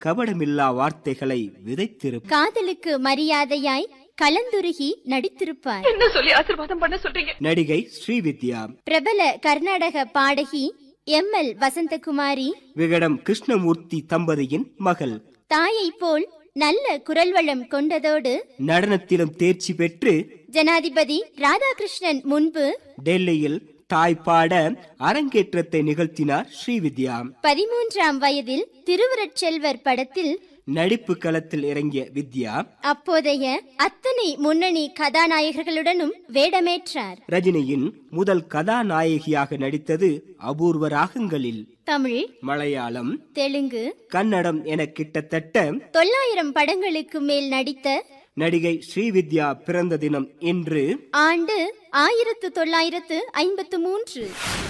கபடமில்லா வார்த்தைகளை விதைத்திருப்பார் காதலுக்கு மரியாதையாய் கலந்துருகி நடித்திருப்பார் என்ன சொல்லி ஆசீர்வாதம் பண்ண சொல்றீங்க நடிகை ஸ்ரீவித்யா பிரபல கர்நாடக பாடகி எம் எல் வசந்தகுமாரி விகடம் கிருஷ்ணமூர்த்தி தம்பதியின் மகள் தாயை போல் நல்ல குரல் வளம் கொண்டதோடு நடனத்திலும் தேர்ச்சி பெற்று ஜனாதிபதி ராதாகிருஷ்ணன் முன்பு டெல்லியில் தாய் பாட அரங்கேற்றத்தை நிகழ்த்தினார் ஸ்ரீவித்யா பதிமூன்றாம் வயதில் திருவருட்செல்வர் படத்தில் நடிப்பு களத்தில் இறங்கிய வித்யா அப்போதைய அத்தனை முன்னணி கதாநாயகர்களுடனும் வேடமேற்றார் ரஜினியின் முதல் கதாநாயகியாக நடித்தது அபூர்வ ராகங்களில் தமிழ் மலையாளம் தெலுங்கு கன்னடம் என கிட்டத்தட்ட தொள்ளாயிரம் படங்களுக்கு மேல் நடித்த நடிகை ஸ்ரீவித்யா பிறந்த தினம் இன்று ஆண்டு ஆயிரத்து தொள்ளாயிரத்து ஐம்பத்து மூன்று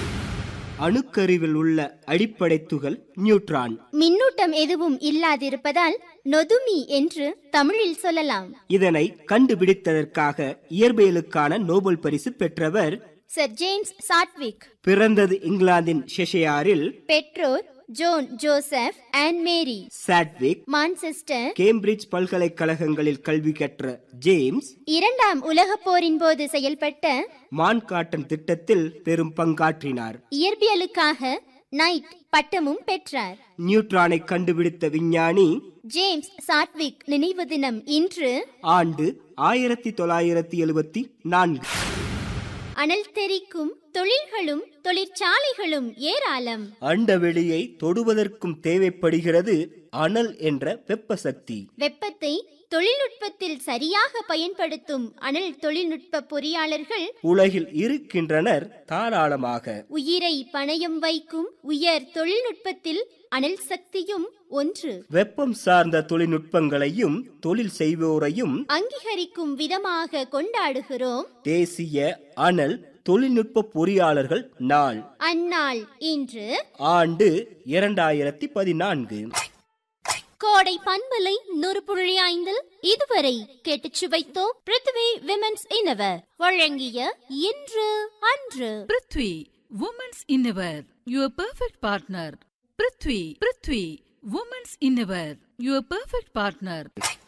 அணுக்கருவில் உள்ள அடிப்படை துகள் நியூட்ரான் மின்னூட்டம் எதுவும் இல்லாதிருப்பதால் நொதுமி என்று தமிழில் சொல்லலாம் இதனை கண்டுபிடித்ததற்காக இயற்பியலுக்கான நோபல் பரிசு பெற்றவர் சர் ஜேம்ஸ் சாட்விக் பிறந்தது இங்கிலாந்தின் ஷெஷையாரில் பெற்றோர் John Joseph and Mary Chadwick Manchester Cambridge பல்கலைக்கழகங்களில் கல்வி கற்ற ஜேம்ஸ் இரண்டாம் உலகப் போரின் போது செயல்பட்ட மான்காட்டன் திட்டத்தில் பெரும் பங்காற்றினார் இயற்பியலுக்காக நைட் பட்டமும் பெற்றார் நியூட்ரானை கண்டுபிடித்த விஞ்ஞானி ஜேம்ஸ் சாட்விக் நினைவு தினம் இன்று ஆண்டு ஆயிரத்தி தொள்ளாயிரத்தி எழுபத்தி நான்கு அனல் தெரிக்கும் தொழில்களும் தொழிற்சாலைகளும் ஏராளம் அண்டவெளியை தொடுவதற்கும் தேவைப்படுகிறது அனல் என்ற வெப்ப சக்தி வெப்பத்தை தொழில்நுட்பத்தில் சரியாக பயன்படுத்தும் அனல் தொழில்நுட்ப பொறியாளர்கள் உலகில் இருக்கின்றனர் தாராளமாக உயிரை பணயம் வைக்கும் உயர் தொழில்நுட்பத்தில் அனல் சக்தியும் ஒன்று வெப்பம் சார்ந்த தொழில்நுட்பங்களையும் தொழில் செய்வோரையும் அங்கீகரிக்கும் விதமாக கொண்டாடுகிறோம் தேசிய அனல் தொழில்நுட்ப பொறியாளர்கள் நாள் அந்நாள் இன்று ஆண்டு இரண்டாயிரத்தி பதினான்கு கோடை பண்பலை நூறு புள்ளி ஐந்தில் இதுவரை கேட்டுச் சுவைத்தோம் பிருத்வி விமென்ஸ் இனவர் வழங்கிய இன்று அன்று prithvi women's innerwear your perfect partner prithvi prithvi women's innerwear your perfect partner